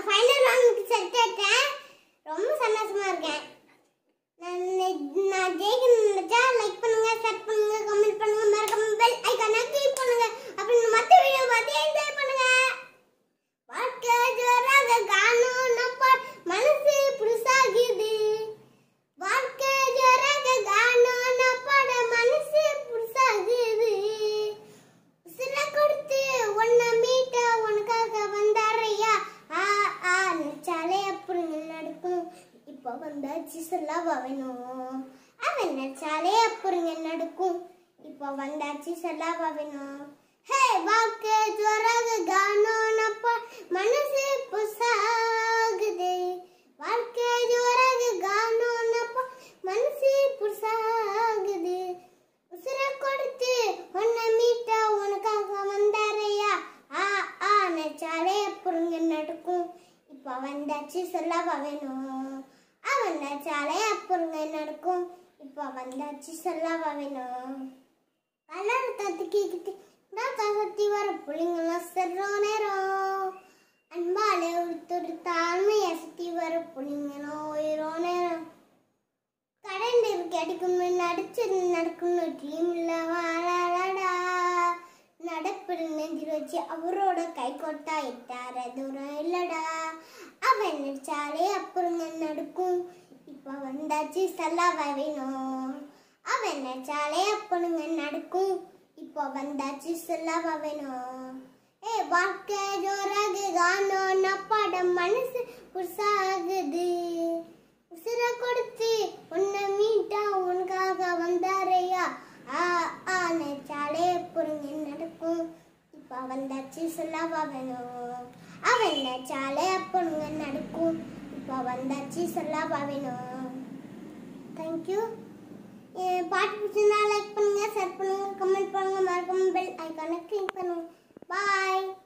final ரவுண்டுக்கு set ஆயிட்டேன் ரொம்ப சந்தோஷமா இருக்கேன் நான் நெ- நான் ஜெயிக்கணும்னு நினைச்சா லைக் பண்ணுங்க ஷேர் பண்ணுங்க கமெண்ட் பண்ணுங்க மறக்காம பெல் ஐகானை கிளிக் பண்ணுங்க அப்படின்னு மற்ற வீடியோ பார்த்து என்ஜாய் பண்ணுங்க வாழ்க்கை ஜோராக காணும் நம்ம மனசு புதுசாகுது வாழ்க்கை ஜோராக காணும் நம்மட மனசு புதுசாகுது உசுர கொடுத்து உன்னை மீட்ட உனக்காக வந்தாரையா ஆ ஆ நினைச்சாலே அப்புறம் நடக்கும் இப்போ வந்தாச்சு சொல்லவா வேணும் அவன் நினைச்சாலே அப்புறம் நடக்கும் இப்போ வந்தாச்சு சொல்லவா வேணும் ஹே வாழ்க்கை ஜோராக காணும் நம்ம மனசு புதுசாகுது வாழ்க்கை ஜோராக காணும் நம்ம மனசு புதுசாகுது உசுர கொடுத்து உன்னை மீட்ட உனக்காக வந்தாரையா ஆ ஆ நினைச்சாலே அப்புறங்க நடக்கும் இப்போ வந்தாச்சு சொல்லவா வேணும் அவன் நினைச்சாலே அப்புறங்க நடக்கும் இப்போ வந்தாச்சு சொல்லவா வேணும் கலர் தத்துக்கிட்டு நான் கசத்தி வர புள்ளிங்கெல்லாம் செல்றோ நேரம் அன்பாலே ஒருத்தர் தாழ்மையை சுத்தி வர புள்ளிங்களும் உயிரோ நேரம் கரண்ட் இருக்கு அடிக்கும் நடிச்சு நடக்கணும் ட்ரீம் இல்ல வாழாடா நடப்பு நெஞ்சில் வச்சு அவரோட கை கொட்டா எட்டார தூரம் இல்லடா அவன் நினைச்சாலே அப்புறங்க நடக்கும் இப்ப வந்தாச்சு சல்லாவா வேணும் அவன் நினைச்சாலே அப்புறங்க நடக்கும் இப்போ வந்தாச்சு சொல்லவா வேணும் ஏ வாழ்க்கை ஜோராக காணும் நப்பாட மனசு புதுசாகுது உசுர கொடுத்து உன்னை மீட்டா உனக்காக வந்தாரையா ஆ ஆ நினைச்சாலே பொருங்க நடக்கும் இப்போ வந்தாச்சு சொல்லவா வேணும் அவன் நினைச்சாலே பொருங்க நடக்கும் இப்போ வந்தாச்சு சொல்லவா வேணும் தேங்க்யூ என் பாட்டு பிடிச்சிருந்தா லைக் பண்ணுங்க ஷேர் பண்ணுங்க கமெண்ட் பண்ணுங்க மறக்காம பெல் ஐக்கானை கிளிக் பண்ணுங்க பாய்